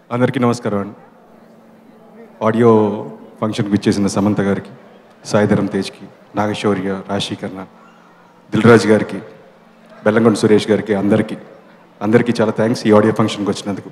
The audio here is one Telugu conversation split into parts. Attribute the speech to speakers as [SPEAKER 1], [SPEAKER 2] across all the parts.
[SPEAKER 1] అందరికీ నమస్కారం అండి ఆడియో ఫంక్షన్కి ఇచ్చేసిన సమంత గారికి సాయిధరం తేజ్కి నాగశౌర్య రాశీకర్ణ దిల్రాజ్ గారికి బెల్లంకొండ సురేష్ గారికి అందరికీ అందరికీ చాలా థ్యాంక్స్ ఈ ఆడియో ఫంక్షన్కి వచ్చినందుకు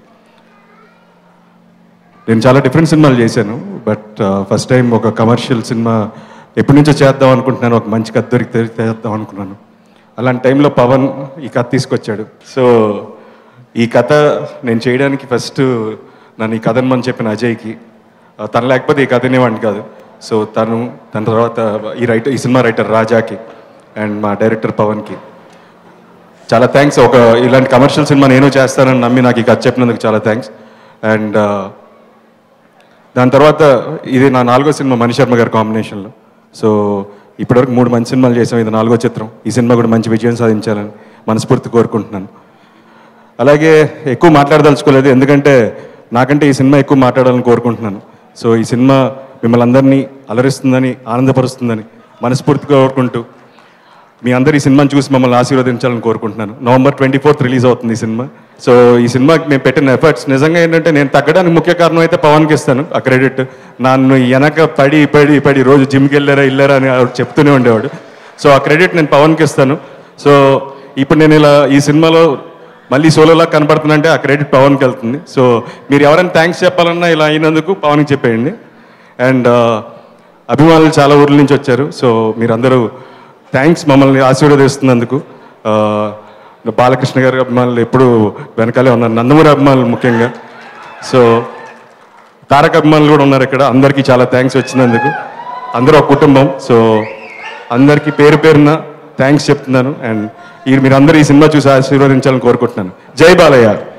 [SPEAKER 1] నేను చాలా డిఫరెంట్ సినిమాలు చేశాను బట్ ఫస్ట్ టైం ఒక కమర్షియల్ సినిమా ఎప్పటి నుంచో చేద్దాం అనుకుంటున్నాను ఒక మంచి కథ దొరికితే చేద్దాం అనుకున్నాను అలాంటి టైంలో పవన్ ఈ కథ తీసుకొచ్చాడు సో ఈ కథ నేను చేయడానికి ఫస్ట్ నన్ను ఈ కథ అని చెప్పిన అజయ్కి ఆ, తను లేకపోతే ఈ కథ అనేవాడిని కాదు సో తను తన తర్వాత ఈ రైటర్ ఈ సినిమా రైటర్ రాజాకి అండ్ మా డైరెక్టర్ పవన్కి చాలా థ్యాంక్స్ ఒక ఇలాంటి కమర్షియల్ సినిమా నేను చేస్తానని నమ్మి నాకు ఈ కథ చెప్పినందుకు చాలా థ్యాంక్స్ అండ్ దాని తర్వాత ఇది నా నాలుగో సినిమా మణి శర్మ గారి కాంబినేషన్లో సో ఇప్పటివరకు మూడు మంచి సినిమాలు చేసాం ఇది నాలుగో చిత్రం ఈ సినిమా కూడా మంచి విజయం సాధించాలని మనస్ఫూర్తి కోరుకుంటున్నాను అలాగే ఎక్కువ మాట్లాడదలుచుకోలేదు ఎందుకంటే నాకంటే ఈ సినిమా ఎక్కువ మాట్లాడాలని కోరుకుంటున్నాను సో ఈ సినిమా మిమ్మల్ని అందరినీ అలరిస్తుందని ఆనందపరుస్తుందని మనస్ఫూర్తిగా కోరుకుంటూ మీ అందరు ఈ సినిమాని చూసి మమ్మల్ని ఆశీర్వదించాలని కోరుకుంటున్నాను నవంబర్ ట్వంటీ ఫోర్త్ రిలీజ్ అవుతుంది ఈ సినిమా సో ఈ సినిమాకి మేము పెట్టిన ఎఫర్ట్స్ నిజంగా ఏంటంటే నేను తగ్గడానికి ముఖ్య కారణం అయితే పవన్కి ఇస్తాను ఆ క్రెడిట్ నన్ను వెనక పడి పడి పడి రోజు జిమ్కి వెళ్ళారా వెళ్ళారా అని ఆవిడ చెప్తూనే ఉండేవాడు సో ఆ క్రెడిట్ నేను పవన్కి ఇస్తాను సో ఇప్పుడు నేను ఇలా ఈ సినిమాలో మళ్ళీ సోలోలా కనపడుతుందంటే ఆ క్రెడిట్ పవన్కి వెళ్తుంది సో మీరు ఎవరైనా థ్యాంక్స్ చెప్పాలన్నా ఇలా అయినందుకు పవన్కి చెప్పేయండి అండ్ అభిమానులు చాలా ఊర్ల నుంచి వచ్చారు సో మీరందరూ థ్యాంక్స్ మమ్మల్ని ఆశీర్వదిస్తున్నందుకు ఆ, బాలకృష్ణ గారి అభిమానులు ఎప్పుడు వెనకాలే ఉన్నారు నందమూరి అభిమానులు ముఖ్యంగా సో తారక అభిమానులు కూడా ఉన్నారు ఇక్కడ అందరికీ చాలా థ్యాంక్స్ వచ్చినందుకు అందరూ ఒక కుటుంబం సో అందరికీ పేరు పేరున థ్యాంక్స్ చెప్తున్నాను అండ్ ఈ మీరందరూ ఈ సినిమా చూసి ఆశీర్వదించాలని కోరుకుంటున్నాను జై బాలయ్య